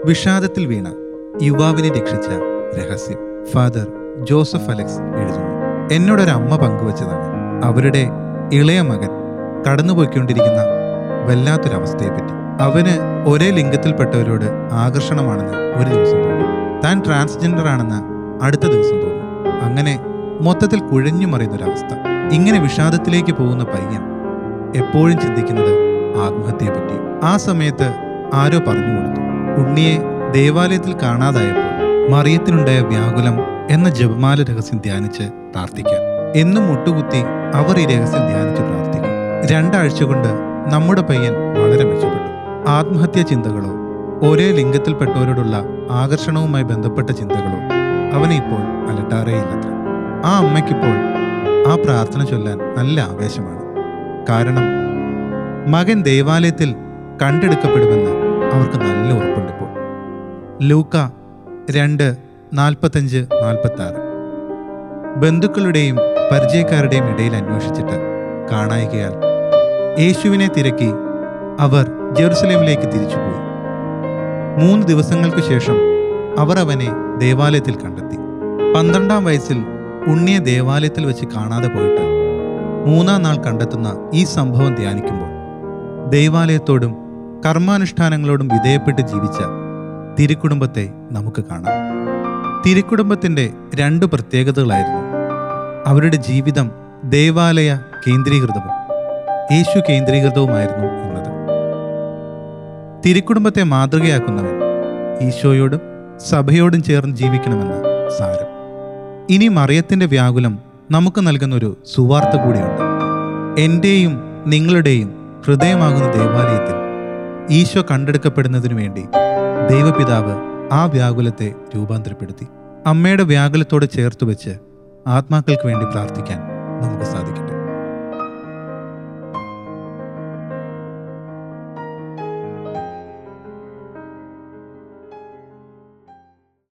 വിഷാദത്തിൽ വീണ യുവാവിനെ രക്ഷിച്ച രഹസ്യം ഫാദർ ജോസഫ് അലക്സ് എഴുതുന്നു എന്നോടൊരു അമ്മ പങ്കുവച്ചതാണ് അവരുടെ ഇളയ മകൻ കടന്നുപോയിക്കൊണ്ടിരിക്കുന്ന വല്ലാത്തൊരവസ്ഥയെപ്പറ്റി അവന് ഒരേ ലിംഗത്തിൽപ്പെട്ടവരോട് ആകർഷണമാണെന്ന് ഒരു ദിവസം തോന്നും താൻ ട്രാൻസ്ജെൻഡർ ആണെന്ന് അടുത്ത ദിവസം തോന്നും അങ്ങനെ മൊത്തത്തിൽ കുഴഞ്ഞു മറിയുന്നൊരവസ്ഥ ഇങ്ങനെ വിഷാദത്തിലേക്ക് പോകുന്ന പയ്യൻ എപ്പോഴും ചിന്തിക്കുന്നത് ആത്മഹത്യയെപ്പറ്റി ആ സമയത്ത് ആരോ പറഞ്ഞു കൊടുത്തു ഉണ്ണിയെ ദേവാലയത്തിൽ കാണാതായപ്പോൾ മറിയത്തിനുണ്ടായ വ്യാകുലം എന്ന ജപമാല രഹസ്യം ധ്യാനിച്ച് പ്രാർത്ഥിക്കാം എന്നും മുട്ടുകുത്തി അവർ ഈ രഹസ്യം ധ്യാനിച്ച് പ്രാർത്ഥിക്കും രണ്ടാഴ്ച കൊണ്ട് നമ്മുടെ പയ്യൻ വളരെ മെച്ചപ്പെട്ടു ആത്മഹത്യാ ചിന്തകളോ ഒരേ ലിംഗത്തിൽപ്പെട്ടവരോടുള്ള ആകർഷണവുമായി ബന്ധപ്പെട്ട ചിന്തകളോ അവനെ ഇപ്പോൾ അലട്ടാറേയില്ലത്ര ആ അമ്മയ്ക്കിപ്പോൾ ആ പ്രാർത്ഥന ചൊല്ലാൻ നല്ല ആവേശമാണ് കാരണം മകൻ ദേവാലയത്തിൽ കണ്ടെടുക്കപ്പെടുമെന്ന് അവർക്ക് നല്ല ഉറപ്പുണ്ട് ഇപ്പോൾ ലൂക്ക രണ്ട് നാൽപ്പത്തഞ്ച് നാൽപ്പത്തി ആറ് ബന്ധുക്കളുടെയും പരിചയക്കാരുടെയും ഇടയിൽ അന്വേഷിച്ചിട്ട് കാണായികയാൽ യേശുവിനെ തിരക്കി അവർ ജെറുസലേമിലേക്ക് തിരിച്ചുപോയി മൂന്ന് ദിവസങ്ങൾക്ക് ശേഷം അവർ അവനെ ദേവാലയത്തിൽ കണ്ടെത്തി പന്ത്രണ്ടാം വയസ്സിൽ ഉണ്ണിയെ ദേവാലയത്തിൽ വെച്ച് കാണാതെ പോയിട്ട് മൂന്നാം നാൾ കണ്ടെത്തുന്ന ഈ സംഭവം ധ്യാനിക്കുമ്പോൾ ദൈവാലയത്തോടും കർമാനുഷ്ഠാനങ്ങളോടും വിധേയപ്പെട്ട് ജീവിച്ച തിരുക്കുടുംബത്തെ നമുക്ക് കാണാം തിരുക്കുടുംബത്തിന്റെ രണ്ട് പ്രത്യേകതകളായിരുന്നു അവരുടെ ജീവിതം ദേവാലയ കേന്ദ്രീകൃതവും യേശു കേന്ദ്രീകൃതവുമായിരുന്നു എന്നത് തിരുക്കുടുംബത്തെ മാതൃകയാക്കുന്നവൻ ഈശോയോടും സഭയോടും ചേർന്ന് ജീവിക്കണമെന്ന് സാരം ഇനി മറിയത്തിന്റെ വ്യാകുലം നമുക്ക് നൽകുന്ന ഒരു സുവാർത്ത കൂടിയുണ്ട് എന്റെയും നിങ്ങളുടെയും ഹൃദയമാകുന്ന ദേവാലയത്തിൽ ഈശോ കണ്ടെടുക്കപ്പെടുന്നതിനു വേണ്ടി ദൈവപിതാവ് ആ വ്യാകുലത്തെ രൂപാന്തരപ്പെടുത്തി അമ്മയുടെ വ്യാകുലത്തോട് ചേർത്ത് വെച്ച് ആത്മാക്കൾക്ക് വേണ്ടി പ്രാർത്ഥിക്കാൻ